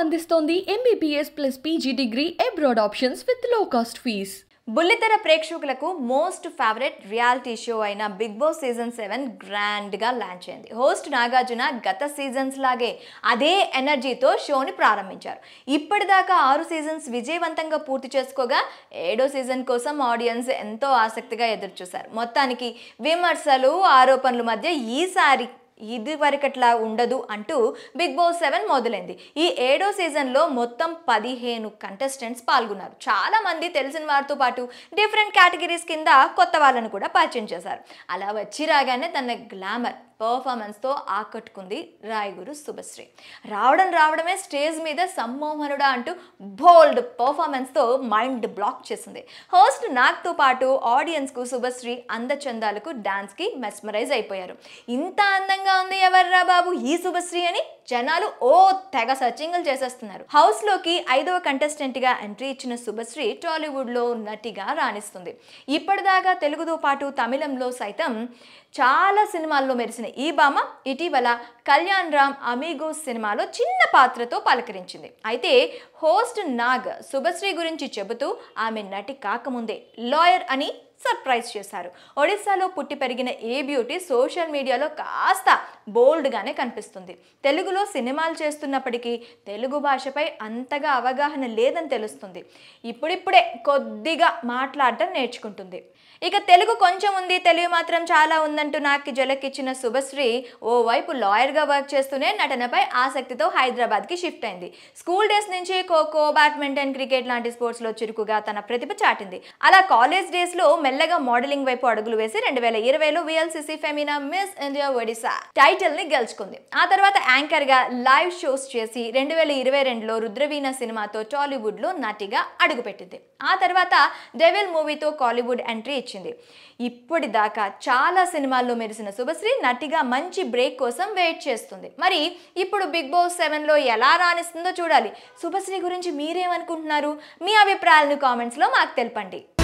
అందిస్తోంది MBBS plus PG degree abroad options with low cost fees బుల్లితెర ప్రేక్షకులకు most favourite reality show అయిన Bigg Boss season seven గ్రాండ్గా launch అయింది host Nagarjuna గత సీజన్స్ లాగే అదే ఎనర్జీతో షోని ప్రారంభించారు ఇప్పటిదాకా ఆరు సీజన్స్ విజయవంతంగా పూర్తి చేసుకోగా ఏడో సీజన్ కోసం ఆడియన్స్ ఎంతో ఆసక్తిగా ఎదురుచూశారు మొత్తానికి విమర్శలు ఆరోపణల మధ్య ఈసారి ఇది వరకట్లా ఉండదు అంటూ బిగ్ బాస్ సెవెన్ మొదలైంది ఈ ఏడో సీజన్లో మొత్తం పదిహేను కంటెస్టెంట్స్ పాల్గొన్నారు చాలా మంది తెలిసిన వారితో పాటు డిఫరెంట్ కేటగిరీస్ కింద కొత్త వాళ్ళను కూడా పరిచయం చేశారు అలా వచ్చి రాగానే తన గ్లామర్ పర్ఫార్మెన్స్తో ఆకట్టుకుంది రాయగురు శుభశ్రీ రావడం రావడమే స్టేజ్ మీద సమ్మోహనుడా అంటూ బోల్డ్ పర్ఫార్మెన్స్తో మైండ్ బ్లాక్ చేసింది హోస్ట్ నాగ్తో పాటు ఆడియన్స్కు శుభశ్రీ అందచందాలకు డాన్స్కి మెస్మరైజ్ అయిపోయారు ఇంత అందంగా ఉంది ఎవర్రా బాబు ఈ శుభశ్రీ అని జనాలు ఓ తెగ సర్చింగ్లు చేసేస్తున్నారు హౌస్లోకి ఐదవ కంటెస్టెంట్గా ఎంట్రీ ఇచ్చిన శుభశ్రీ టాలీవుడ్లో నటిగా రాణిస్తుంది ఇప్పటిదాకా తెలుగుతో పాటు తమిళంలో సైతం చాలా సినిమాల్లో మెరిసిన ఈ భామ ఇటీవల కళ్యాణ్ రామ్ అమీగో సినిమాలో చిన్న పాత్రతో పలకరించింది అయితే హోస్ట్ నాగ్ శుభశ్రీ గురించి చెబుతూ ఆమె నటి కాకముందే లాయర్ అని సర్ప్రైజ్ చేశారు ఒడిశాలో పుట్టి పెరిగిన ఏ బ్యూటీ సోషల్ మీడియాలో కాస్త బోల్డ్గానే కనిపిస్తుంది తెలుగులో సినిమాలు చేస్తున్నప్పటికీ తెలుగు భాషపై అంతగా అవగాహన లేదని తెలుస్తుంది ఇప్పుడిప్పుడే కొద్దిగా మాట్లాడటం నేర్చుకుంటుంది ఇక తెలుగు కొంచెం ఉంది తెలుగు మాత్రం చాలా ఉందంటూ నాకు జలకిచ్చిన శుభశ్రీ ఓవైపు లాయర్గా వర్క్ చేస్తూనే నటనపై ఆసక్తితో హైదరాబాద్కి షిఫ్ట్ అయింది స్కూల్ డేస్ నుంచి ఖోఖో బ్యాడ్మింటన్ క్రికెట్ లాంటి స్పోర్ట్స్లో చురుకుగా తన ప్రతిభ చాటింది అలా కాలేజ్ డేస్లో మెల్లగా మోడలింగ్ వైపు అడుగులు వేసి రెండు వేల ఇరవైలో VLCC Femina Miss India Odisha title ని గెలుచుకుంది ఆ తర్వాత యాంకర్ గా లైవ్ షోస్ చేసి రెండు వేల ఇరవై రెండులో రుద్రవీణ సినిమాతో టాలీవుడ్ లో నటిగా అడుగుపెట్టింది ఆ తర్వాత డెవిల్ మూవీతో కాలీవుడ్ ఎంట్రీ ఇచ్చింది ఇప్పటిదాకా చాలా సినిమాల్లో మెరిసిన శుభశ్రీ నటిగా మంచి బ్రేక్ కోసం వెయిట్ చేస్తుంది మరి ఇప్పుడు బిగ్ బాస్ సెవెన్లో ఎలా రాణిస్తుందో చూడాలి శుభశ్రీ గురించి మీరేమనుకుంటున్నారు మీ అభిప్రాయాలను కామెంట్స్లో మాకు తెలపండి